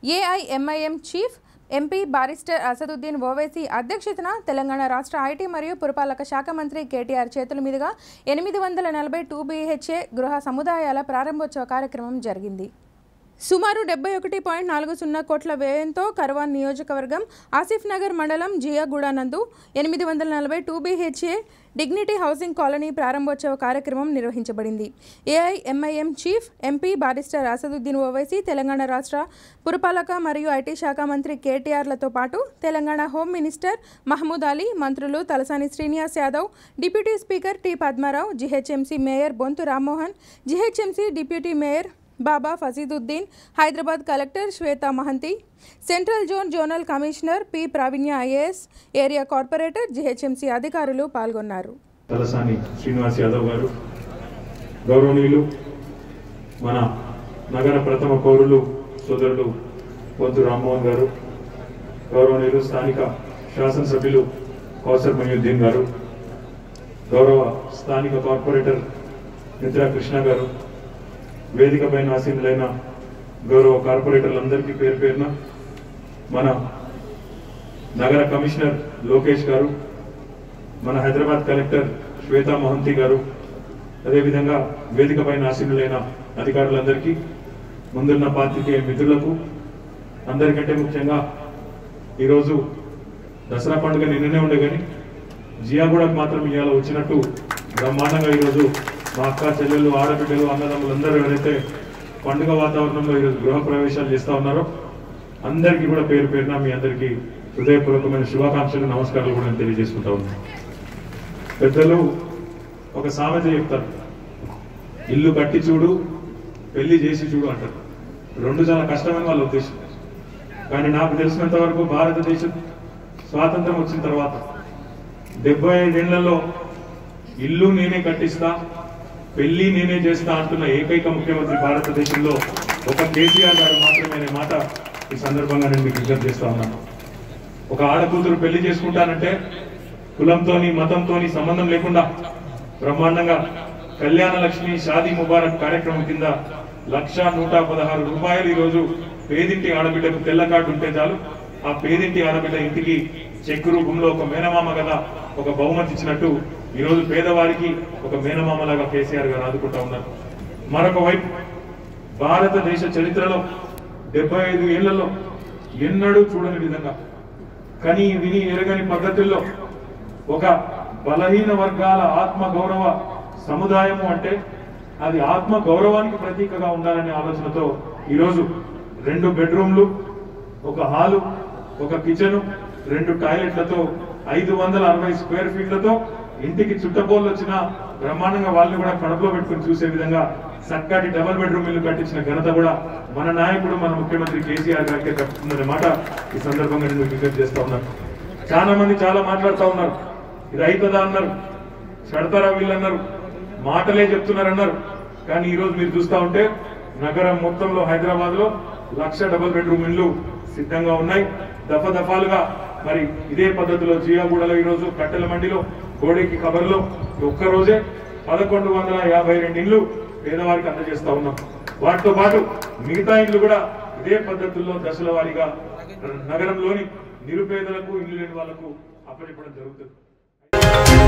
AIMIM chief MP barrister Asaduddin Owaisi అధ్యక్షతన తెలంగాణ రాష్ట్ర IT మరియు పురపాలక శాఖ మంత్రి కేటీఆర్ చేతుల మీదుగా ఎనిమిది వందల నలభై టూ బీహెచ్ఏ గృహ సముదాయాల ప్రారంభోత్సవ కార్యక్రమం జరిగింది సుమారు డెబ్బై ఒకటి పాయింట్ నాలుగు సున్నా కోట్ల వ్యయంతో కర్వాన్ నియోజకవర్గం ఆసిఫ్ నగర్ మండలం జియాగూడ నందు ఎనిమిది వందల నలభై two BHA dignity housing colony ప్రారంభోత్సవ కార్యక్రమం నిర్వహించబడింది AIMIM chief MP barrister Asaduddin Owaisi Telangana రాష్ట్ర పురపాలక మరియు ఐటీ శాఖ మంత్రి కేటీఆర్లతో పాటు తెలంగాణ హోమ్ మినిస్టర్ మహమూద్ అలీ మంత్రులు Talasani Srinivas Yadav deputy speaker T Padmarao GHMC mayor Bonthu Rammohan GHMC deputy mayor Baba Fasiuddin Hyderabad collector Shweta Mahanti central zone zonal commissioner P Pravinya IAS area corporator GHMC అధికారులు పాల్గొన్నారు తలసాని శ్రీనివాస్ యాదవ్ గారు గౌరవనీయులు మన నగర ప్రథమ పౌరులు సోదరులు పొద్దు రామ్మోహన్ గారు గౌరవనీయులు స్థానిక శాసనసభ్యులు కౌసర్ మహ్యుద్దీన్ గారు గౌరవ స్థానిక కార్పొరేటర్ మిత్రా కృష్ణ గారు వేదికపైన ఆసీనులైన గౌరవ కార్పొరేటర్లందరికీ పేరు పేరున మన నగర కమిషనర్ లోకేష్ గారు మన హైదరాబాద్ కలెక్టర్ శ్వేతా మహంతి గారు అదేవిధంగా వేదిక పైన ఆసీనులైన అధికారులందరికీ ముందున్న పాత్రికేయ మిత్రులకు అందరికంటే ముఖ్యంగా ఈరోజు దసరా పండుగ నిన్ననే ఉండే కానీ జియాగూడకు మాత్రం ఇవాళ వచ్చినట్టు బ్రహ్మాండంగా ఈరోజు మా అక్క చెల్లెలు ఆడబిడ్డలు అన్నదమ్ములు అందరూ ఎవరైతే పండుగ వాతావరణంలో ఈరోజు గృహ ప్రవేశాలు చేస్తా ఉన్నారో అందరికీ కూడా పేరు పేరున మీ అందరికీ హృదయపూర్వకమైన శుభాకాంక్షలు నమస్కారాలు కూడా నేను తెలియజేసుకుంటా ఉన్నాను పెద్దలు ఒక సామెత చెప్తారు ఇల్లు కట్టి చూడు పెళ్లి చేసి చూడు అంటారు రెండు చాలా కష్టమని వాళ్ళ ఉద్దేశం కానీ నాకు తెలిసినంత వరకు భారతదేశం స్వాతంత్రం వచ్చిన తర్వాత డెబ్బై ఐదేళ్లలో ఇల్లు నేనే కట్టిస్తా పెళ్లి నేనే చేస్తా అంటున్న ఏకైక ముఖ్యమంత్రి భారతదేశంలో ఒక కేసీఆర్ గారు మాత్రమే అనే మాట ఈ సందర్భంగా నేను మీకు విజ్ఞప్తి చేస్తా ఉన్నాను ఒక ఆడకూతురు పెళ్లి చేసుకుంటానంటే కులంతోని మతంతోని సంబంధం లేకుండా బ్రహ్మాండంగా కళ్యాణ లక్ష్మి షాదీ ముబారక్ కార్యక్రమం కింద లక్ష నూట పదహారు రూపాయలు ఈరోజు పేదింటి ఆడబిడ్డకు తెల్ల కార్డు ఉంటే చాలు ఆ పేదింటి ఆడబిడ్డ ఇంటికి చెక్ రూపంలో ఒక మేనమామ కదా ఒక బహుమతి ఇచ్చినట్టు ఈరోజు పేదవారికి ఒక మేనమామలాగా కేసీఆర్ గారు ఆదుకుంటా ఉన్నారు మరొక వైపు భారతదేశ చరిత్రలో డెబ్బై ఐదు ఏళ్లలో ఎన్నడూ చూడని విధంగా కని విని ఎరగని పద్ధతుల్లో ఒక బలహీన వర్గాల ఆత్మ గౌరవ సముదాయము అంటే అది ఆత్మ గౌరవానికి ప్రతీకగా ఉండాలనే ఆలోచనతో ఈరోజు రెండు బెడ్రూమ్లు ఒక హాలు ఒక కిచెన్ రెండు టాయిలెట్లతో ఐదు వందల అరవై స్క్వేర్ ఫీట్లతో ఇంటికి చుట్టపోళ్ళు వచ్చిన బ్రహ్మాండంగా వాళ్ళని కూడా కడుపులో పెట్టుకుని చూసే విధంగా చక్కటి డబల్ బెడ్రూమ్ ఇల్లు కట్టించిన ఘనత కూడా మన నాయకుడు మన ముఖ్యమంత్రి కేసీఆర్ గారికి దక్కుతుందనే మాట ఈ సందర్భంగా నేను విజ్ఞప్తి చేస్తా ఉన్నాను చాలా మంది చాలా మాట్లాడుతూ ఉన్నారు ఇది అవుతుందా అన్నారు చెడతారా వీళ్ళు అన్నారు మాటలే చెప్తున్నారు అన్నారు కానీ ఈ రోజు మీరు చూస్తా ఉంటే నగరం మొత్తంలో హైదరాబాద్ లో లక్ష డబుల్ బెడ్రూమ్ ఇల్లు సిద్ధంగా ఉన్నాయి దఫ దఫాలుగా మరి ఇదే పద్ధతిలో జియాగూడలో ఈ రోజు కట్టెల మండిలో గోడెకి కబర్లో ఒక్క రోజే పదకొండు వందల యాభై రెండు ఇల్లు పేదవారికి అందజేస్తా ఉన్నాం వాటితో పాటు మిగతా ఇల్లు కూడా ఇదే పద్ధతుల్లో దశల వారీగా నగరంలోని నిరుపేదలకు ఇల్లు లేని వాళ్లకు అప్పచెప్పడం జరుగుతుంది